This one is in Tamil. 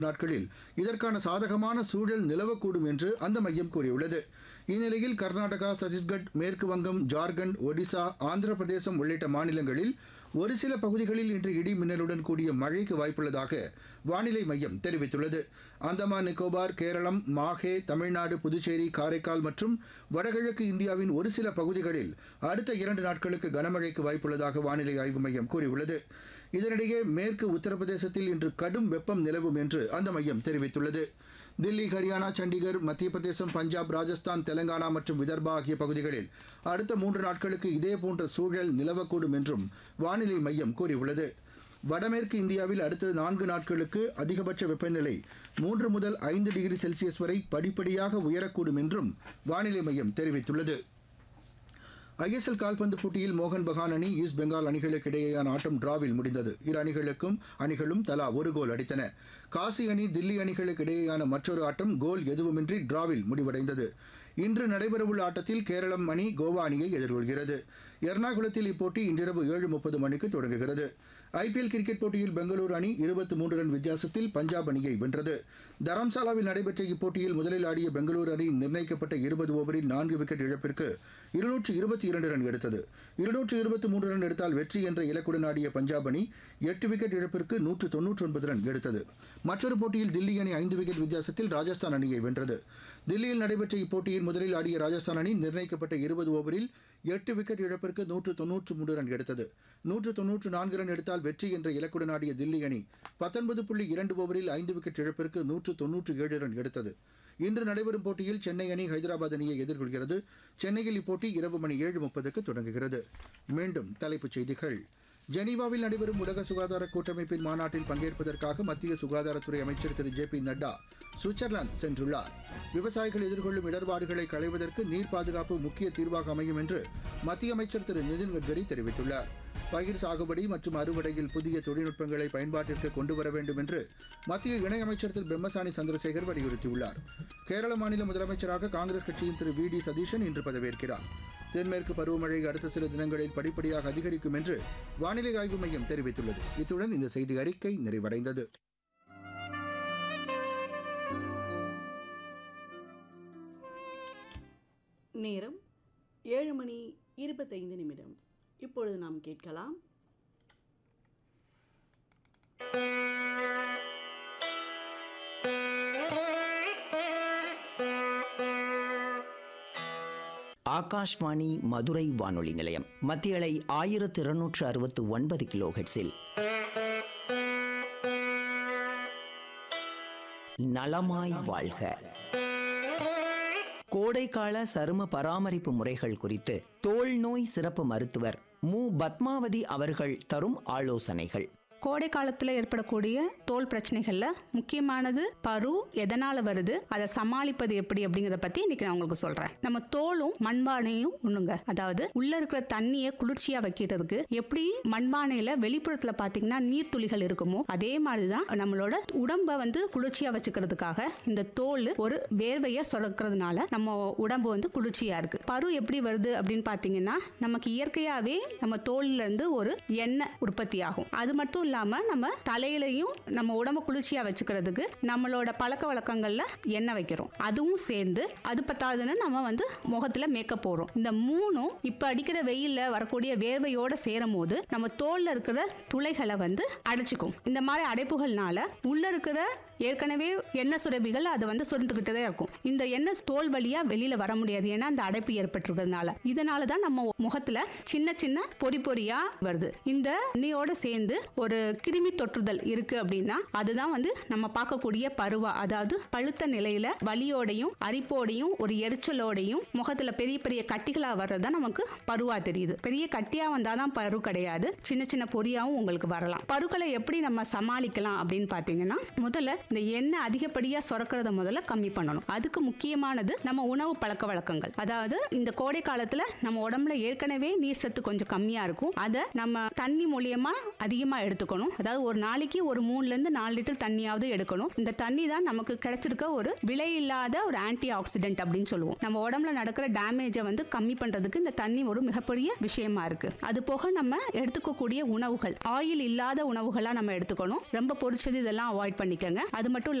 நாட்களில் இதற்கான சாதகமான சூழல் நிலவக்கூடும் என்று அந்த மையம் கூறியுள்ளது இந்நிலையில் கர்நாடகா சத்தீஸ்கட் மேற்கு வங்கம் ஜார்க்கண்ட் ஒடிசா ஆந்திர பிரதேசம் உள்ளிட்ட மாநிலங்களில் ஒரு சில பகுதிகளில் இன்று இடி மின்னலுடன் கூடிய மழைக்கு வாய்ப்புள்ளதாக வானிலை மையம் தெரிவித்துள்ளது அந்தமான் நிக்கோபார் கேரளம் மாஹே தமிழ்நாடு புதுச்சேரி காரைக்கால் மற்றும் வடகிழக்கு இந்தியாவின் ஒரு சில பகுதிகளில் அடுத்த இரண்டு நாட்களுக்கு கனமழைக்கு வாய்ப்புள்ளதாக வானிலை ஆய்வு மையம் கூறியுள்ளது இதனிடையே மேற்கு உத்தரப்பிரதேசத்தில் இன்று கடும் வெப்பம் நிலவும் என்று அந்த மையம் தெரிவித்துள்ளது தில்லி ஹரியானா சண்டிகர் மத்திய பிரதேசம் பஞ்சாப் ராஜஸ்தான் தெலங்கானா மற்றும் விதர்பா ஆகிய பகுதிகளில் அடுத்த மூன்று நாட்களுக்கு இதேபோன்ற சூழல் நிலவக்கூடும் என்றும் வானிலை மையம் கூறியுள்ளது வடமேற்கு இந்தியாவில் அடுத்த நான்கு நாட்களுக்கு அதிகபட்ச வெப்பநிலை மூன்று முதல் ஐந்து டிகிரி செல்சியஸ் வரை படிப்படியாக உயரக்கூடும் என்றும் வானிலை மையம் தெரிவித்துள்ளது ஐஎஸ்எல் கால்பந்து போட்டியில் மோகன் பகான் அணி ஈஸ்ட் பெங்கால் அணிகளுக்கு இடையேயான ஆட்டம் டிராவில் முடிந்தது இரு அணிகளுக்கும் அணிகளும் தலா ஒரு கோல் அடித்தன காசி அணி தில்லி அணிகளுக்கு இடையேயான மற்றொரு ஆட்டம் கோல் எதுவுமின்றி டிராவில் முடிவடைந்தது இன்று நடைபெறவுள்ள ஆட்டத்தில் கேரளம் அணி கோவா அணியை எதிர்கொள்கிறது எர்ணாகுளத்தில் இப்போட்டி இன்றிரவு ஏழு முப்பது மணிக்கு தொடங்குகிறது ஐபிஎல் கிரிக்கெட் போட்டியில் பெங்களூரு அணி இருபத்தி மூன்று ரன் வித்தியாசத்தில் பஞ்சாப் அணியை வென்றது தரம்சாலாவில் நடைபெற்ற இப்போட்டியில் முதலில் ஆடிய பெங்களூரு அணி நிர்ணயிக்கப்பட்ட இருபது ஓவரில் நான்கு விக்கெட் இழப்பிற்கு இருநூற்று இருபத்தி இரண்டு ரன் எடுத்தது இருநூற்று இருபத்தி மூன்று ரன் எடுத்தால் வெற்றி என்ற இலக்குடன் ஆடிய பஞ்சாப் அணி எட்டு விக்கெட் இழப்பிற்கு நூற்று தொன்னூற்றி ஒன்பது ரன் எடுத்தது மற்றொரு போட்டியில் தில்லி அணி ஐந்து விக்கெட் வித்தியாசத்தில் ராஜஸ்தான் அணியை வென்றது தில்லியில் நடைபெற்ற இப்போட்டியில் முதலில் ஆடிய ராஜஸ்தான் அணி நிர்ணயிக்கப்பட்ட இருபது ஓவரில் எட்டு விக்கெட் இழப்பிற்கு நூற்று தொன்னூற்று மூன்று ரன் எடுத்தது நூற்று தொன்னூற்று நான்கு ரன் எடுத்தால் வெற்றி என்ற இலக்குடன் ஆடிய தில்லி அணி பத்தொன்பது புள்ளி இரண்டு ஓவரில் ஐந்து விக்கெட் இழப்பிற்கு நூற்று தொன்னூற்று ஏழு ரன் எடுத்தது இன்று நடைபெறும் போட்டியில் சென்னை அணி ஹைதராபாத் அணியை எதிர்கொள்கிறது சென்னையில் இப்போட்டி இரவு மணி ஏழு முப்பதுக்கு தொடங்குகிறது மீண்டும் தலைப்புச் செய்திகள் ஜெனீவாவில் நடைபெறும் உலக சுகாதார கூட்டமைப்பின் மாநாட்டில் பங்கேற்பதற்காக மத்திய சுகாதாரத்துறை அமைச்சர் திரு ஜே பி நட்டா சுவிட்சர்லாந்து சென்றுள்ளார் விவசாயிகள் எதிர்கொள்ளும் இடர்பாடுகளை களைவதற்கு நீர் பாதுகாப்பு முக்கிய தீர்வாக அமையும் என்று மத்திய அமைச்சர் திரு நிதின் கட்கரி தெரிவித்துள்ளார் பயிர் சாகுபடி மற்றும் அறுவடையில் புதிய தொழில்நுட்பங்களை பயன்பாட்டிற்கு கொண்டு வர வேண்டும் என்று மத்திய இணையமைச்சர் திரு பெம்மசானி சந்திரசேகர் வலியுறுத்தியுள்ளார் கேரள மாநில முதலமைச்சராக காங்கிரஸ் கட்சியின் திரு வி டி சதீஷன் இன்று பதவியேற்கிறார் தென்மேற்கு பருவமழை அடுத்த சில தினங்களில் படிப்படியாக அதிகரிக்கும் என்று வானிலை ஆய்வு மையம் தெரிவித்துள்ளது இத்துடன் இந்த செய்தி அறிக்கை நிறைவடைந்தது நேரம் ஏழு மணி இருபத்தைந்து நிமிடம் இப்பொழுது நாம் கேட்கலாம் ஆகாஷ்வாணி மதுரை வானொலி நிலையம் மத்தியலை ஆயிரத்து இருநூற்று அறுபத்து ஒன்பது கிலோ ஹெட்ஸில் நலமாய் வாழ்க கோடைக்கால சரும பராமரிப்பு முறைகள் குறித்து தோல் நோய் சிறப்பு மருத்துவர் மு பத்மாவதி அவர்கள் தரும் ஆலோசனைகள் கோடை காலத்தில் ஏற்படக்கூடிய தோல் பிரச்சனைகளில் முக்கியமானது பரு எதனால் வருது அதை சமாளிப்பது எப்படி அப்படிங்கிறத பற்றி இன்னைக்கு நான் உங்களுக்கு சொல்கிறேன் நம்ம தோலும் மண்பானையும் ஒண்ணுங்க அதாவது உள்ளே இருக்கிற தண்ணியை குளிர்ச்சியாக வைக்கிறதுக்கு எப்படி மண்பானையில் வெளிப்புறத்தில் பார்த்தீங்கன்னா நீர்த்துளிகள் இருக்குமோ அதே மாதிரி தான் நம்மளோட உடம்பை வந்து குளிர்ச்சியாக வச்சுக்கிறதுக்காக இந்த தோல் ஒரு வேர்வையை சுரக்கிறதுனால நம்ம உடம்பு வந்து குளிர்ச்சியாக இருக்குது பரு எப்படி வருது அப்படின்னு பார்த்தீங்கன்னா நமக்கு இயற்கையாகவே நம்ம தோல்ல இருந்து ஒரு எண்ணெய் உற்பத்தி ஆகும் அது மட்டும் இல்லாமல் நம்ம தலையிலையும் நம்ம உடம்ப குளிர்ச்சியாக வச்சுக்கிறதுக்கு நம்மளோட பழக்க வழக்கங்களில் எண்ணெய் வைக்கிறோம் அதுவும் சேர்ந்து அது பத்தாதுன்னு நம்ம வந்து முகத்தில் மேக்கப் போடுறோம் இந்த மூணும் இப்போ அடிக்கிற வெயிலில் வரக்கூடிய வேர்வையோட சேரும் போது நம்ம தோலில் இருக்கிற துளைகளை வந்து அடைச்சிக்கும் இந்த மாதிரி அடைப்புகள்னால உள்ள இருக்கிற ஏற்கனவே எண்ணெய் சுரபிகள் அதை வந்து சுருண்டுக்கிட்டே தான் இருக்கும் இந்த எண்ணெய் தோல் வழியா வெளியில வர முடியாது ஏன்னா அந்த அடைப்பு ஏற்பட்டிருக்கிறதுனால இதனால தான் நம்ம முகத்துல சின்ன சின்ன பொறி பொறியா வருது இந்த எண்ணெயோட சேர்ந்து ஒரு கிருமி தொற்றுதல் இருக்கு அப்படின்னா அதுதான் வந்து நம்ம பார்க்கக்கூடிய பருவா அதாவது பழுத்த நிலையில வலியோடையும் அரிப்போடையும் ஒரு எரிச்சலோடையும் முகத்துல பெரிய பெரிய கட்டிகளா வர்றது தான் நமக்கு பருவா தெரியுது பெரிய கட்டியா வந்தாதான் பரு கிடையாது சின்ன சின்ன பொரியாவும் உங்களுக்கு வரலாம் பருக்களை எப்படி நம்ம சமாளிக்கலாம் அப்படின்னு பாத்தீங்கன்னா முதல்ல இந்த எண்ணெய் அதிகப்படியா சுரக்கிறத முதல்ல கம்மி பண்ணணும் அதுக்கு முக்கியமானது நம்ம உணவு பழக்க வழக்கங்கள் அதாவது இந்த கோடை காலத்துல நம்ம உடம்புல ஏற்கனவே நீர் சத்து கொஞ்சம் கம்மியா இருக்கும் அதை நம்ம தண்ணி மூலியமா அதிகமா எடுத்துக்கணும் அதாவது ஒரு நாளைக்கு ஒரு மூணுல இருந்து நாலு லிட்டர் தண்ணியாவது எடுக்கணும் இந்த தண்ணி தான் நமக்கு கிடைச்சிருக்க ஒரு விலை இல்லாத ஒரு ஆன்டி ஆக்சிடென்ட் அப்படின்னு சொல்லுவோம் நம்ம உடம்புல நடக்கிற டேமேஜை வந்து கம்மி பண்றதுக்கு இந்த தண்ணி ஒரு மிகப்பெரிய விஷயமா இருக்கு அது போக நம்ம எடுத்துக்கக்கூடிய உணவுகள் ஆயில் இல்லாத உணவுகளா நம்ம எடுத்துக்கணும் ரொம்ப பொரிச்சது இதெல்லாம் அவாய்ட் பண்ணிக்கோங்க அது மட்டும்